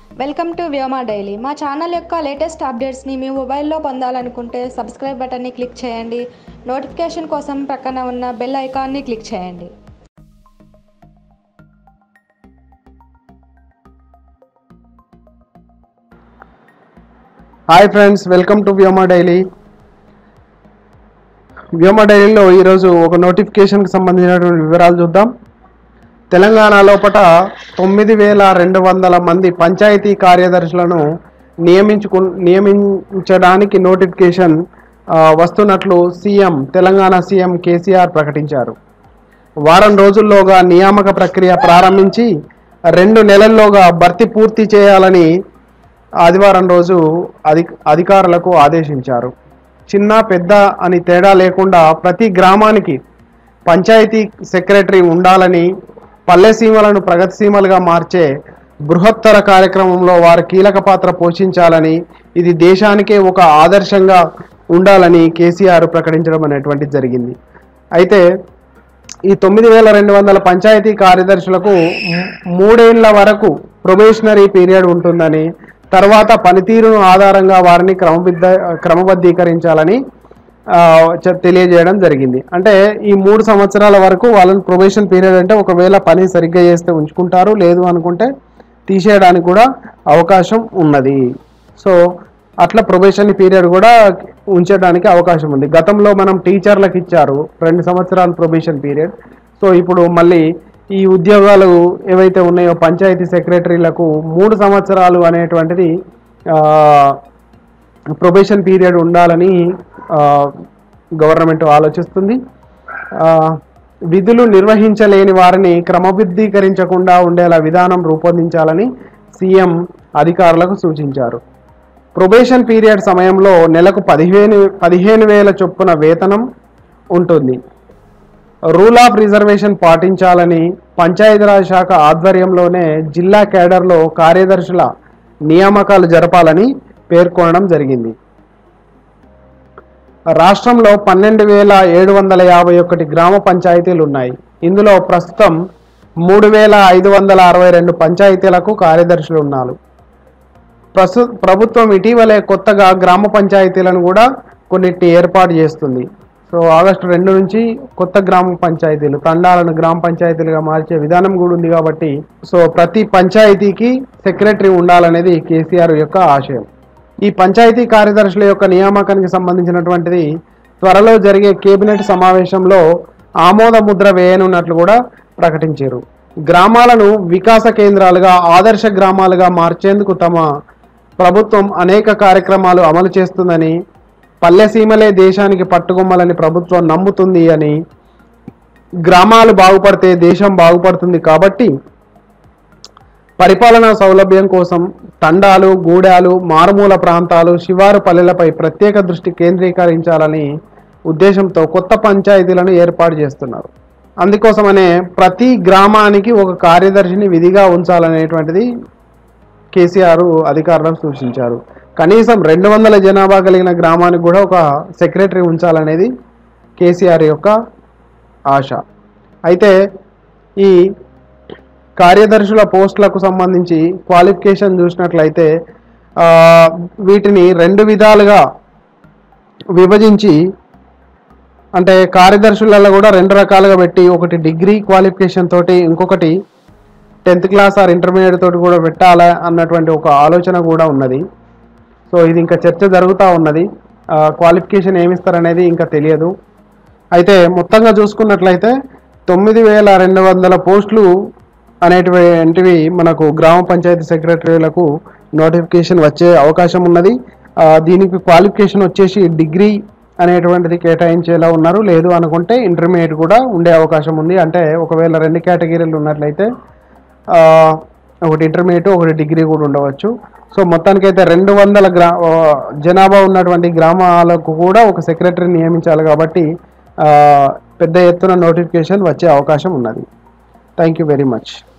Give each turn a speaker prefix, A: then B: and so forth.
A: welcome to Vyoma daily మా channel యొక్క latest అప్డేట్స్ని మీ మొబైల్లో పొందాలనుకుంటే సబ్స్క్రైబ్ బటన్ని క్లిక్ చేయండి నోటిఫికేషన్ కోసం పక్కన ఉన్న బెల్ ఐకాన్ని క్లిక్ చేయండి
B: hi friends welcome to Vyoma daily Vyoma డైలీలో ఈరోజు ఒక నోటిఫికేషన్కి సంబంధించినటువంటి వివరాలు చూద్దాం తెలంగాణ లోపల తొమ్మిది వేల రెండు వందల మంది పంచాయతీ కార్యదర్శులను నియమించుకు నియమించడానికి నోటిఫికేషన్ ఆ, వస్తున్నట్లు సీఎం తెలంగాణ సీఎం కేసీఆర్ ప్రకటించారు వారం రోజుల్లోగా నియామక ప్రక్రియ ప్రారంభించి రెండు నెలల్లోగా భర్తీ పూర్తి చేయాలని ఆదివారం రోజు అధి అధికారులకు ఆదేశించారు చిన్న పెద్ద అని తేడా లేకుండా ప్రతి గ్రామానికి పంచాయతీ సెక్రటరీ ఉండాలని పల్లె సీమలను ప్రగతి సీమలుగా మార్చే బృహత్తర కార్యక్రమంలో వారు కీలక పాత్ర పోషించాలని ఇది దేశానికే ఒక ఆదర్శంగా ఉండాలని కేసీఆర్ ప్రకటించడం అనేటువంటిది జరిగింది అయితే ఈ తొమ్మిది వేల రెండు వందల పంచాయతీ కార్యదర్శులకు ము- మూడేళ్ల వరకు ప్రొబేషనరీ పీరియడ్ ఉంటుందని తర్వాత పనితీరును ఆధారంగా వారిని క్రమబద్ధ క్రమబద్ధీకరించాలని ఆ, చె- తెలియజేయడం జరిగింది అంటే ఈ మూడు సంవత్సరాల వరకు వాళ్ళని ప్రొబేషన్ పీరియడ్ అంటే ఒకవేళ పని సరిగ్గా చేస్తే ఉంచుకుంటారు లేదు అనుకుంటే తీసేయడానికి కూడా అవకాశం ఉన్నది సో అట్లా ప్రొబేషన్ పీరియడ్ కూడా ఉంచడానికి అవకాశం ఉంది గతంలో మనం టీచర్లకు ఇచ్చారు రెండు సంవత్సరాల ప్రొబేషన్ పీరియడ్ సో ఇప్పుడు మళ్ళీ ఈ ఉద్యోగాలు ఏవైతే ఉన్నాయో పంచాయతీ సెక్రటరీలకు మూడు సంవత్సరాలు అనేటువంటిది ప్రొబేషన్ పీరియడ్ ఉండాలని గవర్నమెంట్ ఆలోచిస్తుంది ఆ, విధులు నిర్వహించలేని వారిని క్రమబద్ధీకరించకుండా ఉండేలా విధానం రూపొందించాలని సీఎం అధికారులకు సూచించారు ప్రొబేషన్ పీరియడ్ సమయంలో నెలకు పదిహేను పదిహేను వేల చొప్పున వేతనం ఉంటుంది రూల్ ఆఫ్ రిజర్వేషన్ పాటించాలని పంచాయతీరాజ్ శాఖ ఆధ్వర్యంలోనే జిల్లా కేడర్లో కార్యదర్శుల నియామకాలు జరపాలని పేర్కొనడం జరిగింది రాష్ట్రంలో పన్నెండు వేల ఏడు వందల యాభై ఒకటి గ్రామ పంచాయతీలు ఉన్నాయి ఇందులో ప్రస్తుతం మూడు వేల ఐదు వందల అరవై రెండు పంచాయతీలకు కార్యదర్శులు ఉన్నారు ప్రస్తు ప్రభుత్వం ఇటీవలే కొత్తగా గ్రామ పంచాయతీలను కూడా కొన్నిటి ఏర్పాటు చేస్తుంది సో ఆగస్టు రెండు నుంచి కొత్త గ్రామ పంచాయతీలు తండాలను గ్రామ పంచాయతీలుగా మార్చే విధానం కూడా ఉంది కాబట్టి సో ప్రతి పంచాయతీకి సెక్రటరీ ఉండాలనేది కేసీఆర్ యొక్క ఆశయం ఈ పంచాయతీ కార్యదర్శుల యొక్క నియామకానికి సంబంధించినటువంటిది త్వరలో జరిగే కేబినెట్ సమావేశంలో ఆమోద ముద్ర వేయనున్నట్లు కూడా ప్రకటించారు గ్రామాలను వికాస కేంద్రాలుగా ఆదర్శ గ్రామాలుగా మార్చేందుకు తమ ప్రభుత్వం అనేక కార్యక్రమాలు అమలు చేస్తుందని పల్లె సీమలే దేశానికి పట్టుకొమ్మలని ప్రభుత్వం నమ్ముతుంది అని గ్రామాలు బాగుపడితే దేశం బాగుపడుతుంది కాబట్టి పరిపాలనా సౌలభ్యం కోసం తండాలు గూడాలు మారుమూల ప్రాంతాలు శివారు పల్లెలపై ప్రత్యేక దృష్టి కేంద్రీకరించాలని ఉద్దేశంతో కొత్త పంచాయతీలను ఏర్పాటు చేస్తున్నారు అందుకోసమనే ప్రతి గ్రామానికి ఒక కార్యదర్శిని విధిగా ఉంచాలనేటువంటిది కేసీఆర్ అధికారులకు సూచించారు కనీసం రెండు వందల జనాభా కలిగిన గ్రామానికి కూడా ఒక సెక్రటరీ ఉంచాలనేది కేసీఆర్ యొక్క ఆశ అయితే ఈ కార్యదర్శుల పోస్టులకు సంబంధించి క్వాలిఫికేషన్ చూసినట్లయితే ఆ, వీటిని రెండు విధాలుగా విభజించి అంటే కార్యదర్శులలో కూడా రెండు రకాలుగా పెట్టి ఒకటి డిగ్రీ క్వాలిఫికేషన్ తోటి ఇంకొకటి టెన్త్ క్లాస్ ఆర్ ఇంటర్మీడియట్ తోటి కూడా పెట్టాలా అన్నటువంటి ఒక ఆలోచన కూడా ఉన్నది సో ఇది ఇంకా చర్చ జరుగుతూ ఉన్నది క్వాలిఫికేషన్ ఏమిస్తారనేది ఇంకా తెలియదు అయితే మొత్తంగా చూసుకున్నట్లయితే తొమ్మిది వేల రెండు వందల పోస్టులు అనేటువంటివి మనకు గ్రామ పంచాయతీ సెక్రటరీలకు నోటిఫికేషన్ వచ్చే అవకాశం ఉన్నది ఆ, దీనికి క్వాలిఫికేషన్ వచ్చేసి డిగ్రీ అనేటువంటిది కేటాయించేలా ఉన్నారు లేదు అనుకుంటే ఇంటర్మీడియట్ కూడా ఉండే అవకాశం ఉంది అంటే ఒకవేళ రెండు కేటగిరీలు ఉన్నట్లయితే ఆ, ఒకటి ఇంటర్మీడియట్ ఒకటి డిగ్రీ కూడా ఉండవచ్చు సో మొత్తానికైతే రెండు వందల గ్రా ఆ, జనాభా ఉన్నటువంటి గ్రామాలకు కూడా ఒక సెక్రటరీ నియమించాలి కాబట్టి ఆ, పెద్ద ఎత్తున నోటిఫికేషన్ వచ్చే అవకాశం ఉన్నది థ్యాంక్ యూ వెరీ మచ్